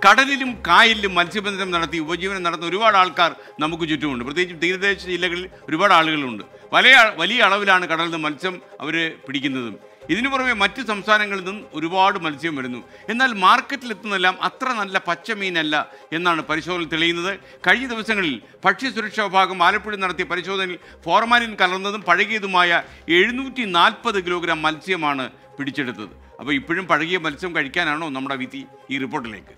കടലിലും കായലിലും മത്സ്യബന്ധനം നടത്തി ഉപജീവനം നടത്തുന്ന ഒരുപാട് ആൾക്കാർ നമുക്ക് ചുറ്റുമുണ്ട് പ്രത്യേകിച്ച് തീരദേശ ജില്ലകളിൽ ഒരുപാട് ആളുകളുണ്ട് വലിയ വലിയ അളവിലാണ് കടലിൽ നിന്ന് മത്സ്യം അവർ പിടിക്കുന്നതും ഇതിനു പുറമെ മറ്റ് സംസ്ഥാനങ്ങളിൽ നിന്നും ഒരുപാട് മത്സ്യം വരുന്നു എന്നാൽ മാർക്കറ്റിലെത്തുന്നതെല്ലാം അത്ര നല്ല പച്ചമീനല്ല എന്നാണ് പരിശോധന തെളിയുന്നത് കഴിഞ്ഞ ദിവസങ്ങളിൽ ഭക്ഷ്യസുരക്ഷാ വിഭാഗം ആലപ്പുഴ നടത്തിയ പരിശോധനയിൽ ഫോർമാലിൻ കലർന്നതും പഴകിയതുമായ എഴുന്നൂറ്റി നാൽപ്പത് കിലോഗ്രാം മത്സ്യമാണ് പിടിച്ചെടുത്തത് അപ്പോൾ ഇപ്പോഴും പഴകിയ മത്സ്യം കഴിക്കാനാണോ നമ്മുടെ വിധി ഈ റിപ്പോർട്ടിലേക്ക്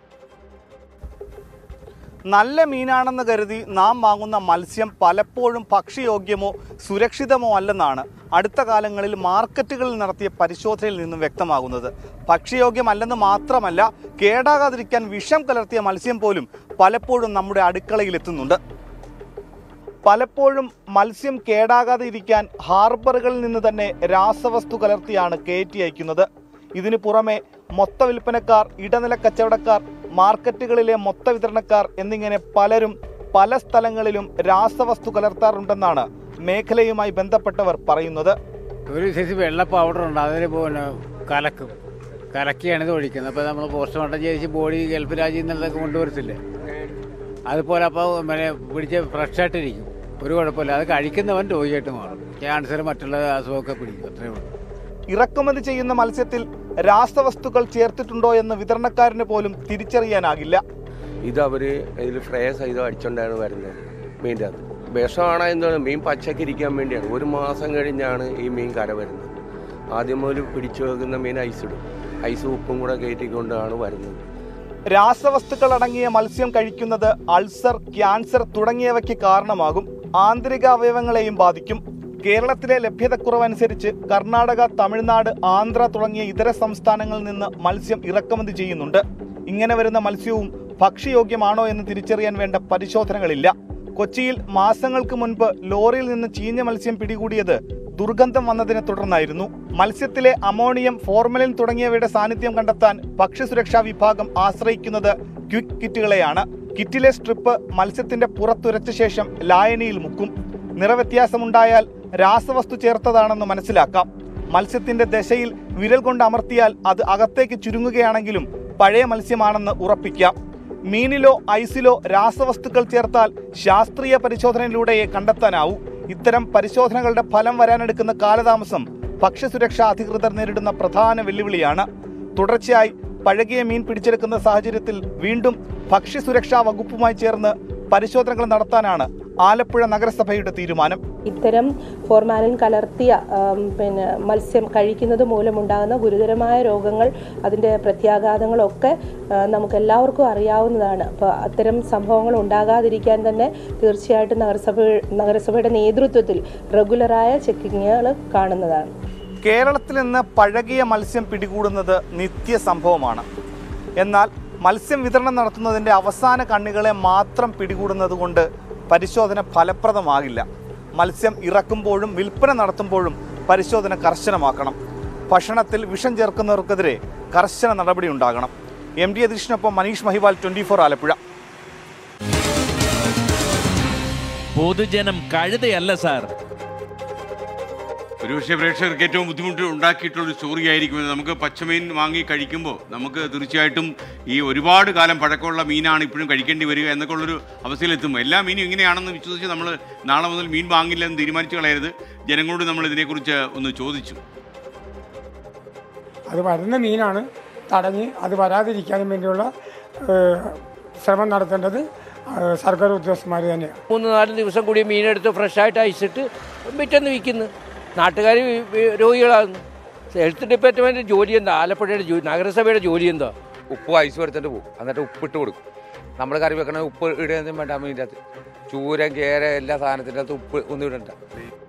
നല്ല മീനാണെന്ന് കരുതി നാം വാങ്ങുന്ന മത്സ്യം പലപ്പോഴും ഭക്ഷ്യയോഗ്യമോ സുരക്ഷിതമോ അല്ലെന്നാണ് അടുത്ത കാലങ്ങളിൽ മാർക്കറ്റുകളിൽ നടത്തിയ പരിശോധനയിൽ നിന്നും വ്യക്തമാകുന്നത് ഭക്ഷ്യയോഗ്യമല്ലെന്ന് മാത്രമല്ല കേടാകാതിരിക്കാൻ വിഷം കലർത്തിയ മത്സ്യം പോലും പലപ്പോഴും നമ്മുടെ അടുക്കളയിൽ എത്തുന്നുണ്ട് പലപ്പോഴും മത്സ്യം കേടാകാതെ ഇരിക്കാൻ ഹാർബറുകളിൽ നിന്ന് തന്നെ രാസവസ്തു കലർത്തിയാണ് കയറ്റി അയക്കുന്നത് ഇതിനു പുറമെ മൊത്ത വിൽപ്പനക്കാർ ഇടനില കച്ചവടക്കാർ മാർക്കറ്റുകളിലെ മൊത്ത വിതരണക്കാർ എന്നിങ്ങനെ പലരും പല സ്ഥലങ്ങളിലും രാസവസ്തു കലർത്താറുണ്ടെന്നാണ് മേഖലയുമായി ബന്ധപ്പെട്ടവർ പറയുന്നത് ഒരു സൈസ് വെള്ള പൗഡർ ഉണ്ട് അതിൽ പിന്നെ കലക്കും കലക്കിയാണ് ഇത് ഒഴിക്കുന്നത് അപ്പോൾ നമ്മൾ പോസ്റ്റ്മോർട്ടം ചെയ്ത് ബോഡി ഗൾഫ് രാജ്യത്തിൽ നിന്നൊക്കെ കൊണ്ടുവരത്തില്ലേ അതുപോലെ അപ്പോൾ പിന്നെ പിടിച്ച് ഫ്രഷായിട്ടിരിക്കും ഒരു കുഴപ്പമില്ല അത് കഴിക്കുന്നവൻ രോഗിയായിട്ട് മാറും ക്യാൻസർ മറ്റുള്ള അസുഖമൊക്കെ പിടിക്കും അത്രയേ ഉള്ളൂ ഇറക്കുമതി ചെയ്യുന്ന മത്സ്യത്തിൽ രാസവസ്തുക്കൾ ചേർത്തിട്ടുണ്ടോ എന്ന് വിതരണക്കാരന് പോലും തിരിച്ചറിയാനാകില്ല ഇത് അവര് ഇതിൽ ഫ്രേ സഹിതം അടിച്ചോണ്ടാണ് വരുന്നത് മീൻ്റെ അത് വിഷമാണ് എന്താണ് മീൻ പച്ചക്ക് ഇരിക്കാൻ വേണ്ടിയാണ് ഒരു മാസം കഴിഞ്ഞാണ് ഈ മീൻ കര വരുന്നത് ആദ്യം മുതൽ പിടിച്ചു വെക്കുന്ന മീൻ ഐസ് ഇടും ഐസ് ഉപ്പും കൂടെ കയറ്റിക്കൊണ്ടാണ് വരുന്നത് രാസവസ്തുക്കൾ അടങ്ങിയ മത്സ്യം കഴിക്കുന്നത് അൾസർ ക്യാൻസർ തുടങ്ങിയവയ്ക്ക് കാരണമാകും ആന്തരിക അവയവങ്ങളെയും ബാധിക്കും കേരളത്തിലെ ലഭ്യതക്കുറവനുസരിച്ച് കർണാടക തമിഴ്നാട് ആന്ധ്ര തുടങ്ങിയ ഇതര സംസ്ഥാനങ്ങളിൽ നിന്ന് മത്സ്യം ഇറക്കുമതി ചെയ്യുന്നുണ്ട് ഇങ്ങനെ വരുന്ന മത്സ്യവും ഭക്ഷ്യയോഗ്യമാണോ എന്ന് തിരിച്ചറിയാൻ വേണ്ട പരിശോധനകളില്ല കൊച്ചിയിൽ മാസങ്ങൾക്ക് മുൻപ് ലോറിയിൽ നിന്ന് ചീഞ്ഞ മത്സ്യം പിടികൂടിയത് ദുർഗന്ധം വന്നതിനെ തുടർന്നായിരുന്നു മത്സ്യത്തിലെ അമോണിയം ഫോർമലിൻ തുടങ്ങിയവയുടെ സാന്നിധ്യം കണ്ടെത്താൻ ഭക്ഷ്യസുരക്ഷാ വിഭാഗം ആശ്രയിക്കുന്നത് ക്വിക്ക് കിറ്റുകളെയാണ് കിറ്റിലെ സ്ട്രിപ്പ് മത്സ്യത്തിന്റെ പുറത്തുരച്ച ശേഷം ലായനിയിൽ മുക്കും നിറവ്യത്യാസമുണ്ടായാൽ രാസവസ്തു ചേർത്തതാണെന്ന് മനസ്സിലാക്കാം മത്സ്യത്തിന്റെ ദശയിൽ വിരൽ കൊണ്ട് അമർത്തിയാൽ അത് അകത്തേക്ക് ചുരുങ്ങുകയാണെങ്കിലും പഴയ മത്സ്യമാണെന്ന് ഉറപ്പിക്കാം മീനിലോ ഐസിലോ രാസവസ്തുക്കൾ ചേർത്താൽ ശാസ്ത്രീയ പരിശോധനയിലൂടെയേ കണ്ടെത്താനാവൂ ഇത്തരം പരിശോധനകളുടെ ഫലം വരാനെടുക്കുന്ന കാലതാമസം ഭക്ഷ്യസുരക്ഷാ അധികൃതർ നേരിടുന്ന പ്രധാന വെല്ലുവിളിയാണ് തുടർച്ചയായി പഴകിയ മീൻ പിടിച്ചെടുക്കുന്ന സാഹചര്യത്തിൽ വീണ്ടും ഭക്ഷ്യസുരക്ഷാ വകുപ്പുമായി ചേർന്ന് പരിശോധനകൾ നടത്താനാണ് ആലപ്പുഴ നഗരസഭയുടെ തീരുമാനം ഇത്തരം ഫോർമാലിൻ കലർത്തിയ ആം, പിന്നെ മത്സ്യം കഴിക്കുന്നത് മൂലമുണ്ടാകുന്ന ഗുരുതരമായ രോഗങ്ങൾ അതിൻ്റെ പ്രത്യാഘാതങ്ങളൊക്കെ ആ, നമുക്കെല്ലാവർക്കും അറിയാവുന്നതാണ് അപ്പോൾ അത്തരം സംഭവങ്ങൾ ഉണ്ടാകാതിരിക്കാൻ തന്നെ തീർച്ചയായിട്ടും നഗരസഭ നഗരസഭയുടെ നേതൃത്വത്തിൽ റെഗുലറായ ചെക്കിങ്ങുകൾ കാണുന്നതാണ് കേരളത്തിൽ നിന്ന് പഴകിയ മത്സ്യം പിടികൂടുന്നത് നിത്യ സംഭവമാണ് എന്നാൽ മത്സ്യം വിതരണം നടത്തുന്നതിൻ്റെ അവസാന കണ്ണികളെ മാത്രം പിടികൂടുന്നത് കൊണ്ട് പരിശോധന ഫലപ്രദമാകില്ല മത്സ്യം ഇറക്കുമ്പോഴും വിൽപ്പന നടത്തുമ്പോഴും പരിശോധന കർശനമാക്കണം ഭക്ഷണത്തിൽ വിഷം ചേർക്കുന്നവർക്കെതിരെ കർശന നടപടി ഉണ്ടാകണം എം ഡി അധീഷിനൊപ്പം മനീഷ് മഹിവാൽ ട്വൻറ്റി ഫോർ ആലപ്പുഴ പൊതുജനം കഴുതയല്ല സാർ ഒരുപക്ഷെ പ്രേക്ഷകർക്ക് ഏറ്റവും ബുദ്ധിമുട്ട് ഉണ്ടാക്കിയിട്ടുള്ള ഒരു സ്റ്റോറി ആയിരിക്കും ഇത്. നമുക്ക് പച്ചമീൻ വാങ്ങി കഴിക്കുമ്പോൾ നമുക്ക് തീർച്ചയായിട്ടും ഈ ഒരുപാട് കാലം പഴക്കമുള്ള മീനാണ് ഇപ്പോഴും കഴിക്കേണ്ടി വരിക എന്നൊക്കെ ഉള്ളൊരു അവസ്ഥയിലെത്തും എല്ലാ മീനും ഇങ്ങനെയാണെന്ന് വിശ്വസിച്ച് നമ്മൾ നാളെ മുതൽ മീൻ വാങ്ങില്ല എന്ന് തീരുമാനിച്ചു കളയരുത് ജനങ്ങളോട് നമ്മൾ ഇതിനെക്കുറിച്ച് ഒന്ന് ചോദിച്ചു അത് വരുന്ന മീനാണ് തടഞ്ഞ് അത് വരാതിരിക്കാനും വേണ്ടിയുള്ള ഏഹ്, ശ്രമം നടത്തേണ്ടത് ഏഹ്, സർക്കാർ ഉദ്യോഗസ്ഥന്മാർ തന്നെയാണ് മൂന്ന് നാല് ദിവസം കൂടി മീനെടുത്ത് ഫ്രഷായിട്ട് അയച്ചിട്ട് പിറ്റേന്ന് വിൽക്കുന്നു നാട്ടുകാർ രോഗികളാകുന്നു ഹെൽത്ത് ഡിപ്പാർട്ട്മെൻറ്റ് ജോലി എന്താ ആലപ്പുഴയുടെ ജോലി നഗരസഭയുടെ ജോലി എന്താ ഉപ്പ് ഐസ് എടുത്തിട്ട് പോകും എന്നിട്ട് ഉപ്പിട്ട് കൊടുക്കും നമ്മൾ കറി വെക്കണ ഉപ്പ് ഇടുകയൊന്നും വേണ്ട മീൻ്റെ അകത്ത് ചൂര കേര എല്ലാ സാധനത്തിൻ്റെ അകത്ത് ഉപ്പ് ഒന്നും ഇടണ്ട